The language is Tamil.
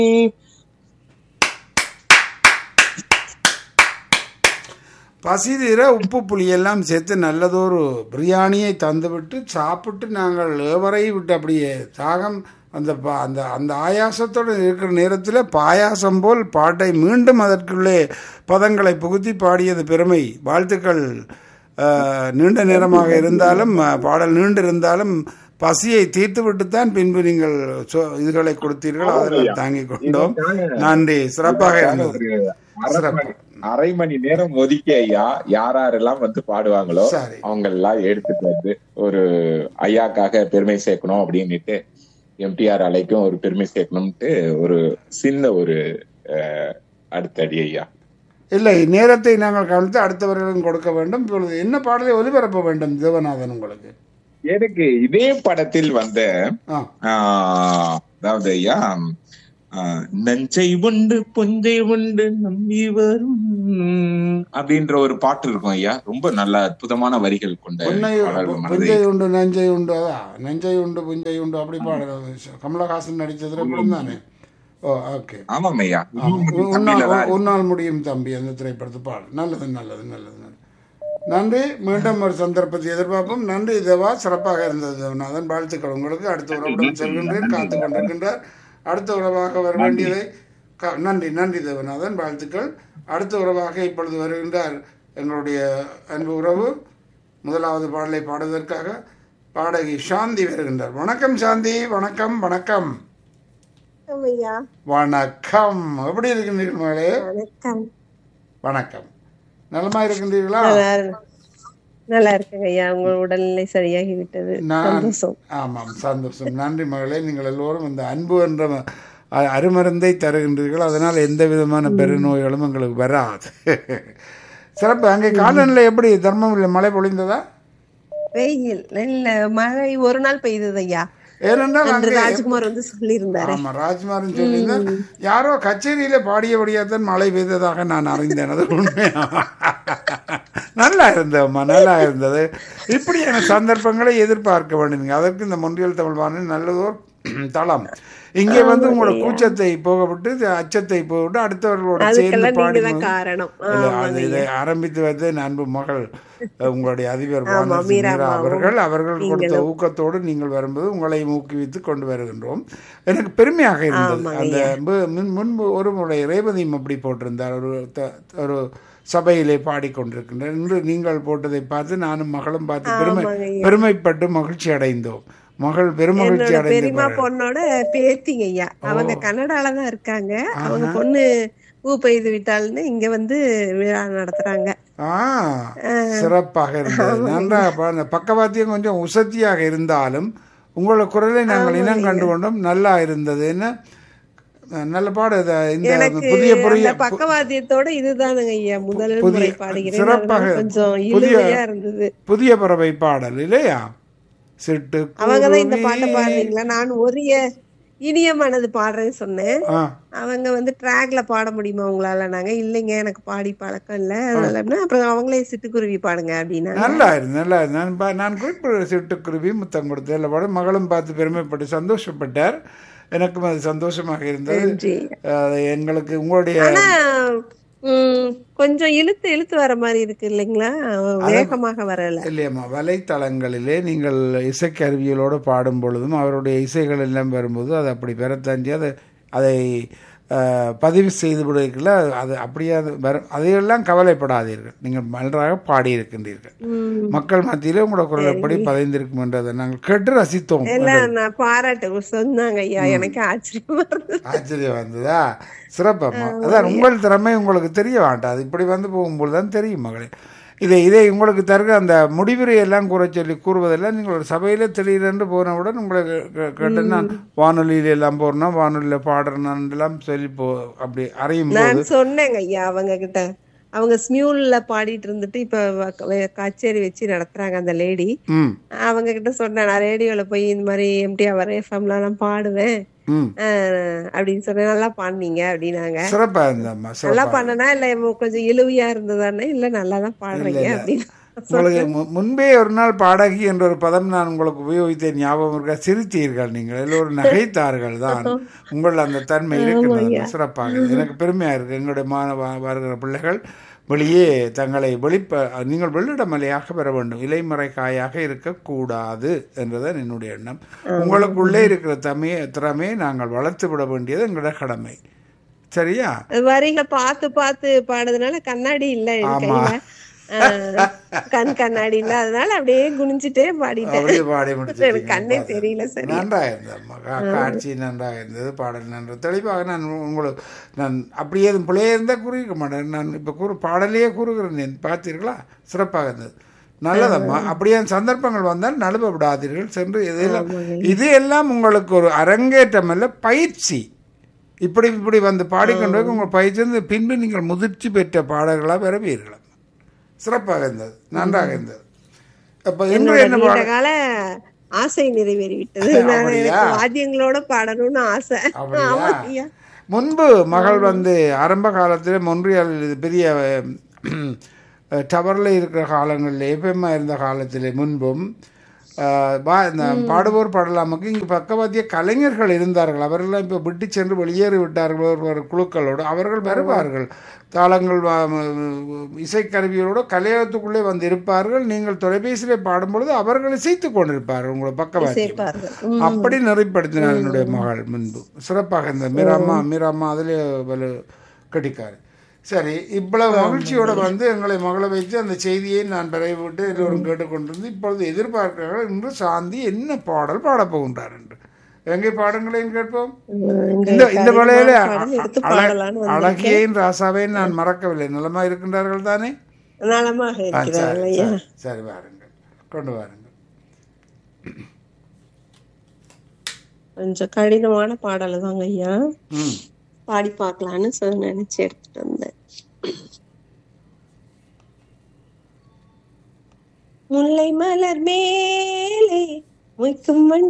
பசி தீர உப்பு புளியெல்லாம் சேர்த்து நல்லதொரு பிரியாணியை தந்துவிட்டு சாப்பிட்டு நாங்கள் ஏவரை விட்டு அப்படியே தாகம் அந்த பா- அந்த அந்த ஆயாசத்தோடு இருக்கிற நேரத்தில் பாயாசம் போல் பாட்டை மீண்டும் அதற்குள்ளே பதங்களை புகுத்தி பாடியது பெருமை வாழ்த்துக்கள் அஹ், நீண்ட நேரமாக இருந்தாலும் அஹ், பாடல் நீண்டு இருந்தாலும் பசியை தீர்த்து விட்டுத்தான் பின்பு நீங்கள் சொ- இதுகளை கொடுத்தீர்கள் அதில் தாங்கிக் கொண்டோம் நன்றி சிறப்பாக இருந்தது ஒரு அரை மணி அரை மணி நேரம் ஒதுக்கி ஐயா யார் யாரெல்லாம் வந்து பாடுவாங்களோ சரி. அவங்க எல்லாம் எடுத்துட்டு வந்து ஒரு ஐயாக்காக பெருமை சேர்க்கணும் அப்படின்னுட்டு எம்டிஆர் அலைக்கும் ஒரு பெருமை சேர்க்கணும்ட்டு ஒரு சின்ன ஒரு அஹ், அடுத்த அடி ஐயா இல்லை நேரத்தை நாங்கள் கவனித்து அடுத்தவர்களும் கொடுக்க வேண்டும் இப்பொழுது என்ன பாடலை ஒலிபரப்ப வேண்டும் தேவநாதன் உங்களுக்கு எனக்கு இதே படத்தில் வந்த ஆ ஆஹ், அதாவது ஐயா ஆஹ், நஞ்சை உண்டு புஞ்சை உண்டு நம்பி வரும் அப்படின்ற ஒரு பாட்டு இருக்கும் ஐயா ரொம்ப நல்ல அற்புதமான வரிகள் கொண்ட புன்னை பாடல் மனதை புஞ்சை உண்டு நஞ்சை உண்டு அதான் நஞ்சை உண்டு புஞ்சை உண்டு அப்படி பாடுறது கமலஹாசன் நடிச்சதுல கூட தானே ஓ ஓகே ஆமாம் ஐயா தமிழ்ல உன்னால் தான் இருக்கு. உன்னால் முடியும் தம்பி அந்த திரைப்படத்து பாடு நல்லது நல்லது நல்லது நல்லது நன்றி மீண்டும் ஒரு சந்தர்ப்பத்தை எதிர்பார்ப்போம் நன்றி தேவா சிறப்பாக இருந்தது தேவநாதன் வாழ்த்துக்கள் உங்களுக்கு அடுத்த உறவுடன் செல்கின்றேன் காத்து கொண்டிருக்கின்றார் அடுத்த உறவாக வர வேண்டியதை க- நன்றி நன்றி தேவநாதன் வாழ்த்துக்கள் அடுத்த உறவாக இப்பொழுது வருகின்றார் எங்களுடைய அன்பு உறவு முதலாவது பாடலை பாடுவதற்காக பாடகி சாந்தி வருகின்றார் வணக்கம் சாந்தி வணக்கம் வணக்கம் வணக்கம் ஐயா வணக்கம் எப்படி இருக்கின்றீர்கள் மகளே வணக்கம் வணக்கம் நலமா இருக்கின்றீர்களா நல்லா- நல்லா இருக்குங்க ஐயா உங்க உடல்நிலை சரியாகி விட்டது நான் சந்தோஷம் ஆமாம் சந்தோஷம் நன்றி மகளே நீங்கள் எல்லோரும் இந்த அன்பு என்ற அ- அருமருந்தை தருகின்றீர்கள் அதனால் எந்த விதமான பெருநோய்களும் எங்களுக்கு வராது சிறப்பு அங்கே காலநிலை எப்படி தர்மபுரியில் மழை பொழிந்ததா வெயில் இல்ல மழை ஒரு நாள் பெய்தது ஐயா ஏனென்றால் அன்று அங்கே ராஜ்குமார் வந்து சொல்லியிருந்தாரு ஆமா ராஜ்குமாரன் சொல்லியிருந்தார் யாரோ கச்சேரியில பாடியபடியாத்தான் மழை பெய்ததாக நான் அறிந்தேன் அது உண்மையா நல்லா இருந்ததும்மா நல்லா இருந்தது இப்படியான சந்தர்ப்பங்களை எதிர்பார்க்க வேண்டும் அதற்கு இந்த முன்றியல் தமிழ் வானொலி நல்லதோர் தளம் இங்கே வந்து உங்களோட கூச்சத்தை போகவிட்டு இது அச்சத்தை போகவிட்டு அடுத்தவர்களோட சேர்ந்து அதுக்கெல்லாம் பாடி நீங்க தான் காரணம் இல்ல, ஆமாங்க அது இதை ஆரம்பித்து வைத்து என் அன்பு மகள் அஹ், உங்களுடைய அதிபர் ஆமா, வானரசி மீரா மீரா அம்மாவும் அவர்கள் அவர்கள் கொடுத்த நீங்களும். ஊக்கத்தோடு நீங்கள் வரும்போது உங்களை ஊக்குவித்து கொண்டு வருகின்றோம் எனக்கு பெருமையாக இருந்தது ஆமாங்க அந்த மு- முன்- முன்பு ஒரு முறை ரேவதியும் அப்படி போட்டிருந்தார் ஒரு த- ஒரு சபையிலே பாடிக்கொண்டிருக்கின்றார் இன்று நீங்கள் போட்டதை பார்த்து நானும் மகளும் பார்த்து பெருமை ஆமாங்க ஐயா. பெருமைப்பட்டு மகிழ்ச்சி அடைந்தோம் மகள் பெருமகிழ்ச்சி என்னோட பெரியமா அடைந்து பொண்ணோட பேத்திங்க ஐயா அவங்க கனடால தான் இருக்காங்க அவங்க பொண்ணு பூ பெய்து விட்டாள்னு இங்க வந்து விழா நடத்துறாங்க ஆ சிறப்பாக இருந்தது நன்றாக பாருங்க பக்கவாத்தியம் கொஞ்சம் உசத்தியாக இருந்தாலும் உங்களோட குரலை நாங்கள் இனம் கண்டு கொண்டோம் நல்லா இருந்தது என்ன அஹ், நல்ல பாடு இது, இந்த எனக்கு புதிய புதிய அந்த பக்கவாத்தியத்தோட இதுதானுங்க ஐயா முதல் புதிய- முறை பாடுகிறேன் சிறப்பாக அதனால கொஞ்சம் புதிய- இழுவையா இருந்தது புதிய பறவை பாடல் இல்லையா சிட்டு அவங்கதான் இந்த பாட்டை குருவி. பாடுறீங்களா நான் ஒரிய இனிய மனது பாடுறேன்னு சொன்னேன் ஆ அவங்க வந்து ட்ராக்ல பாட முடியுமா உங்களால நாங்க இல்லைங்க எனக்கு பாடி பழக்கம் இல்ல அதனால அப்படின்னா, அப்புறம் அவங்களே சிட்டுக்குருவி பாடுங்க அப்படின்னா நல்லா இருந்து நல்லா இருந்து நான் பா- நான் குறிப்பிட்ட சிட்டுக்குருவி முத்தம் கொடுத்தேன் இல்லை பாட மகளும் பார்த்து பெருமைப்பட்டு சந்தோஷப்பட்டார் எனக்கும் அது சந்தோஷமாக இருந்தது நன்றி அது எங்களுக்கு உங்களுடைய ஆனா உம், கொஞ்சம் இழுத்து இழுத்து வர மாதிரி இருக்கு இல்லைங்களா வேகமாக வரல இல்லையம்மா வலைத்தளங்களிலே நீங்கள் இசைக்கருவிகளோடு பாடும் பொழுதும் அவருடைய இசைகள் எல்லாம் வரும்போது அது அப்படி பெறத்தாண்டி அதை அதை அஹ், பதிவு செய்து விடுவீர்கள அது அப்படியே அது வரும் அதையெல்லாம் கவலைப்படாதீர்கள் நீங்கள் நன்றாக பாடியிருக்கின்றீர்கள் உம். மக்கள் மத்தியிலே உங்களோட குரல் எப்படி பதிந்திருக்கும் என்றதை நாங்கள் கேட்டு ரசித்தோம் எல்லாம் நான் பாராட்டு சொன்னாங்க ஐயா எனக்கு ஆச்சரியமா இருந்தது ஆச்சரியம் வந்ததா சிறப்பம்மா அதான் உங்கள் திறமை உங்களுக்கு தெரிய வேண்டாம் அது இப்படி வந்து போகும்போது தான் தெரியும் மகளே இதை இதை உங்களுக்கு தருக அந்த முடிவுரை எல்லாம் கூற சொல்லி கூறுவதெல்லாம் நீங்கள் ஒரு சபையில திடீரென்று போனவுடன் உங்களை கே- கே- கேட்டு நான் வானொலியில எல்லாம் போறேன்னா வானொலியில பாடுறேன் எல்லாம் சொல்லி போ அப்படி அறையும் போது நான் சொன்னேங்க ஐயா அவங்க கிட்ட அவங்க ஸ்மியூல்ல பாடிட்டு இருந்துட்டு இப்ப வ- வ- கச்சேரி வச்சு நடத்துறாங்க அந்த லேடி ம் அவங்க கிட்ட சொன்னேன் நான் ரேடியோல போய் இந்த மாதிரி எம்டிஆர் எஃப்எம்ல நான் பாடுவேன் ம் ஆஹ் அப்படின்னு சொன்னேன் நல்லா பாடுனீங்க அப்படின்னாங்க சிறப்பா இருந்தம்மா நல்லா சிறப்பா பண்ணனா இல்ல இவ கொஞ்சம் இழுவியா இருந்ததானே இல்ல நல்லா தான் பாடுறீங்க அப்படின்னு உங்களுக்கு மு- முன்பே ஒரு நாள் பாடகி என்ற ஒரு பதம் நான் உங்களுக்கு உபயோகித்த ஞாபகம் இருக்கா சிரித்தீர்கள் நீங்கள் எல்லோரும் நகைத்தார்கள் தான் உங்கள் அந்த தன்மை இருக்கின்றது சிறப்பாக எனக்கு பெருமையா இருக்கு எங்களுடைய மாணவ வருகிற பிள்ளைகள் வெளியே தங்களை வெளிப்ப நீங்கள் வெள்ளிடமலையாக பெற வேண்டும் இலைமறை காயாக இருக்கக்கூடாது என்றுதான் என்னுடைய எண்ணம் உங்களுக்குள்ளே இருக்கிற தமையை திறமையை நாங்கள் வளர்த்து விட வேண்டியது எங்களோட கடமை சரியா வரிகளை பார்த்து பார்த்து பாடுறதுனால கண்ணாடி இல்ல என் ஆமா. கையில ஆஹ், கண் கண்ணாடி இல்ல அதனால அப்படியே குனிஞ்சிட்டே பாடிட்டேன் அப்படியே பாடி எனக்கு முடிச்சிட்டீங்க கண்ணே தெரியல சரி நன்றாக இருந்தது கா- காட்சி நன்றாக இருந்தது பாடல் நன்று தெளிவாக நான் உங்களுக்கு நான் அப்படியே எதுவும் பிள்ளையே இருந்தால் கூறிக்க மாட்டேன் நான் இப்போ கூறு பாடலையே கூறுகிறேன் பார்த்தீர்களா சிறப்பாக இருந்தது நல்லதம்மா அப்படியே சந்தர்ப்பங்கள் வந்தால் நழுவ விடாதீர்கள் சென்று இதெல்லாம் இது எல்லாம் உங்களுக்கு ஒரு அரங்கேற்றம் அல்ல பயிற்சி இப்படி இப்படி வந்து பாடிக்கொண்டு போய் உங்கள் பயிற்சி வந்து பின்பு நீங்கள் முதிர்ச்சி பெற்ற பாடல்களாக பெறுவீர்கள் சிறப்பாக இருந்தது நன்றாக இருந்தது அப்போ இன்று என்னோட என்ன நீண்ட பாடல் கால ஆசை நிறைவேறி விட்டது நான் அப்படியா? எனக்கு வாத்தியங்களோட பாடணும்னு ஆசை அப்படியா? ஆமா ஐயா முன்பு மகள் வந்து ஆரம்ப காலத்தில் மொன்றியல் பெரிய டவரில் இருக்கிற காலங்களில் எஃப்எம்மா இருந்த காலத்தில் முன்பும் அஹ், பா- இந்த பாடுவோர் பாடலாமுக்கு இங்கு பக்கவாத்திய கலைஞர்கள் இருந்தார்கள் அவர்களெல்லாம் இப்போ விட்டு சென்று வெளியேறி விட்டார்கள் ஒரு ஒரு குழுக்களோடு அவர்கள் வருவார்கள் தாளங்கள் வா- ம- இசைக்கருவிகளோடு கலையகத்துக்குள்ளே வந்து இருப்பார்கள் நீங்கள் தொலைபேசியிலே பாடும்பொழுது அவர்கள் இசைத்து கொண்டிருப்பார்கள் உங்களை பக்கவாத்தியம் சேர்ப்பார்கள் உம். அப்படி நெறிப்படுத்தினார் என்னுடைய மகள் முன்பு சிறப்பாக இந்த மீராம்மா மீராம்மா அதிலே வலு கட்டிக்காரு சரி இவ்வளவு மகிழ்ச்சியோட வந்து எங்களை மகளை வைத்து அந்த செய்தியை நான் விரைவிட்டு எல்லோரும் கேட்டுக்கொண்டிருந்து இப்பொழுது எதிர்பார்க்கிறார்கள் இன்று சாந்தி என்ன பாடல் பாடப் போகின்றார் என்று எங்கே பாடுங்களேன் கேட்போம் இந்த இந்த இந்த வேளையில பாடல் எடுத்து அழ- பாடலான்னு வந்திருக்கேன். அழகியையும் ராசாவையும் நான் மறக்கவில்லை நலமா இருக்கின்றார்கள் தானே நலமாக ஆ, இருக்கிறார்கள் சரி ஐயா சரி, சரி வாருங்கள் கொண்டு வாருங்கள் கொஞ்சம் கடினமான பாடல் தாங்க ஐயா ம் பாடி பார்க்கலான்னு சொல்லி நினைச்சு எடுத்துட்டு வந்தேன் முல்லை மலர் மேலே மொய்க்கும் வண்டு